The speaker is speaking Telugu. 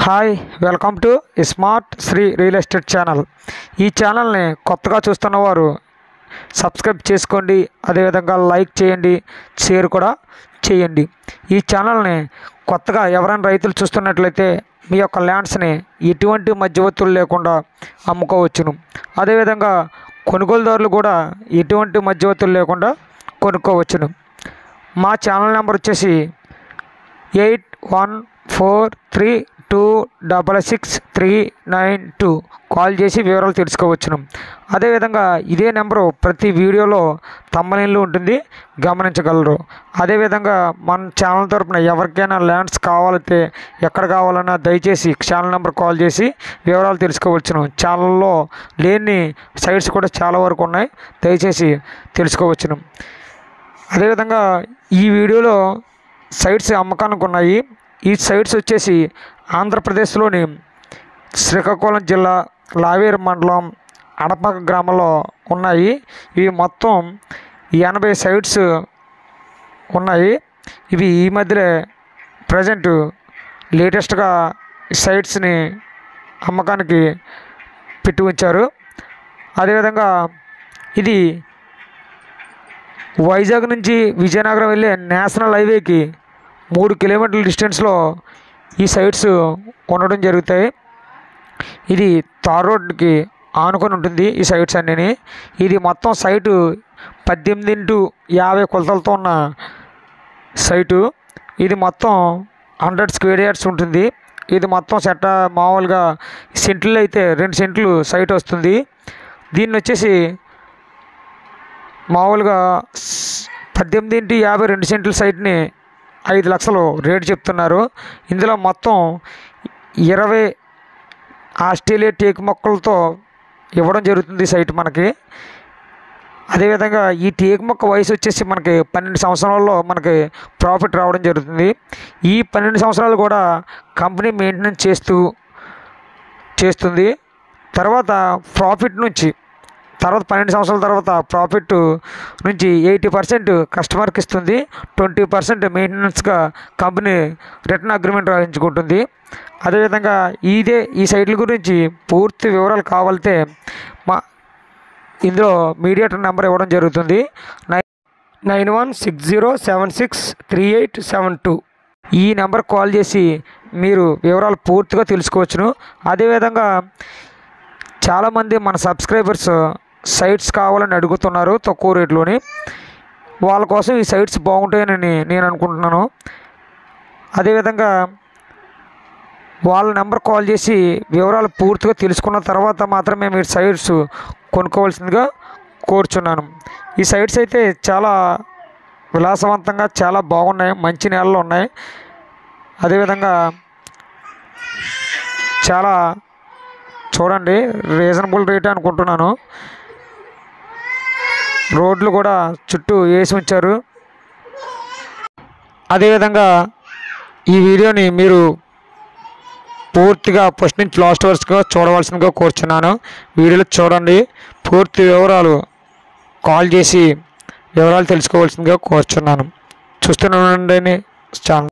hi welcome to smart Shri real estate channel ఈ ఛానల్ని కొత్తగా చూస్తున్న వారు సబ్స్క్రైబ్ చేసుకోండి అదేవిధంగా లైక్ చేయండి షేర్ కూడా చేయండి ఈ ఛానల్ని కొత్తగా ఎవరైనా రైతులు చూస్తున్నట్లయితే మీ యొక్క ల్యాండ్స్ని ఎటువంటి మధ్యవర్తులు లేకుండా అమ్ముకోవచ్చును అదేవిధంగా కొనుగోలుదారులు కూడా ఎటువంటి మధ్యవర్తులు లేకుండా కొనుక్కోవచ్చును మా ఛానల్ నెంబర్ వచ్చేసి eight one four three two double six three nine two call చేసి వివరాలు తెలుసుకోవచ్చును అదేవిధంగా ఇదే నెంబరు ప్రతి వీడియోలో తమ్మనిల్లు ఉంటుంది గమనించగలరు అదేవిధంగా మన ఛానల్ తరపున ఎవరికైనా ల్యాండ్స్ కావాలంటే ఎక్కడ కావాలన్నా దయచేసి ఛానల్ నెంబర్ కాల్ చేసి వివరాలు తెలుసుకోవచ్చును ఛానల్లో లేని సైట్స్ కూడా చాలా వరకు ఉన్నాయి దయచేసి తెలుసుకోవచ్చును అదేవిధంగా ఈ వీడియోలో సైట్స్ అమ్మకానికి ఉన్నాయి ఈ సైట్స్ వచ్చేసి ఆంధ్రప్రదేశ్లోని శ్రీకాకుళం జిల్లా లావేరు మండలం అడపక గ్రామంలో ఉన్నాయి ఇవి మొత్తం ఎనభై సైట్స్ ఉన్నాయి ఇవి ఈ మధ్యలో ప్రజెంట్ లేటెస్ట్గా సైట్స్ని అమ్మకానికి పెట్టి ఉంచారు అదేవిధంగా ఇది వైజాగ్ నుంచి విజయనగరం వెళ్ళే నేషనల్ హైవేకి మూడు కిలోమీటర్ల డిస్టెన్స్లో ఈ సైట్స్ ఉండడం జరుగుతాయి ఇది తార్ రోడ్కి ఆనుకొని ఉంటుంది ఈ సైట్స్ అన్నీ ఇది మొత్తం సైటు పద్దెనిమిది ఇంటూ యాభై కొలతలతో ఉన్న సైటు ఇది మొత్తం హండ్రెడ్ స్క్వేర్ యార్డ్స్ ఉంటుంది ఇది మొత్తం సెట్ మామూలుగా సెంట్లు అయితే రెండు సెంట్లు సైట్ వస్తుంది దీన్ని వచ్చేసి మామూలుగా స్- పద్దెనిమిది ఇంటి యాభై రెండు సెంట్ల సైట్ని ఐదు లక్షలు రేటు చెప్తున్నారు ఇందులో మొత్తం ఇరవై ఆస్ట్రేలియా టేకు మొక్కలతో ఇవ్వడం జరుగుతుంది ఈ సైట్ మనకి అదేవిధంగా ఈ టేకు మొక్క వయసు వచ్చేసి మనకి పన్నెండు సంవత్సరాల్లో మనకి ప్రాఫిట్ రావడం జరుగుతుంది ఈ పన్నెండు సంవత్సరాలు కూడా కంపెనీ మెయింటెనెన్స్ చేస్తూ చేస్తుంది తర్వాత ప్రాఫిట్ నుంచి తర్వాత పన్నెండు సంవత్సరాల తర్వాత ప్రాఫిట్ నుంచి ఎయిటీ పర్సెంట్ కస్టమర్కి ఇస్తుంది ట్వంటీ పర్సెంట్ మెయింటెనెన్స్గా కంపెనీ రిటర్న్ అగ్రిమెంట్ రాయించుకుంటుంది అదేవిధంగా ఇదే ఈ సైట్ల గురించి పూర్తి వివరాలు కావాలంటే మా ఇందులో మీడియేటర్ నెంబర్ ఇవ్వడం జరుగుతుంది nine nine one six zero seven six three eight seven two ఈ నెంబర్ కాల్ చేసి మీరు వివరాలు పూర్తిగా తెలుసుకోవచ్చును అదేవిధంగా చాలామంది మన సబ్స్క్రైబర్స్ సైట్స్ కావాలని అడుగుతున్నారు తక్కువ రేట్లోని వాళ్ళ కోసం ఈ సైట్స్ బాగుంటాయని నేను అనుకుంటున్నాను అదేవిధంగా వాళ్ళ నెంబర్ కాల్ చేసి వివరాలు పూర్తిగా తెలుసుకున్న తర్వాత మాత్రమే మీరు సైట్స్ కొనుక్కోవాల్సిందిగా కోరుచున్నాను ఈ సైట్స్ అయితే చాలా విలాసవంతంగా చాలా బాగున్నాయి మంచి నేలలు ఉన్నాయి అదేవిధంగా చాలా చూడండి రీజనబుల్ రేట్ అనుకుంటున్నాను రోడ్లు కూడా చుట్టూ వేసి ఉంచారు అదేవిధంగా ఈ వీడియోని మీరు పూర్తిగా ఫస్ట్ నుంచి లాస్ట్ వరుసగా చూడవలసిందిగా కోరుచున్నాను వీడియోలో చూడండి పూర్తి వివరాలు కాల్ చేసి వివరాలు తెలుసుకోవాల్సిందిగా కోరుచున్నాను చూస్తూనే ఉండండి ఛానల్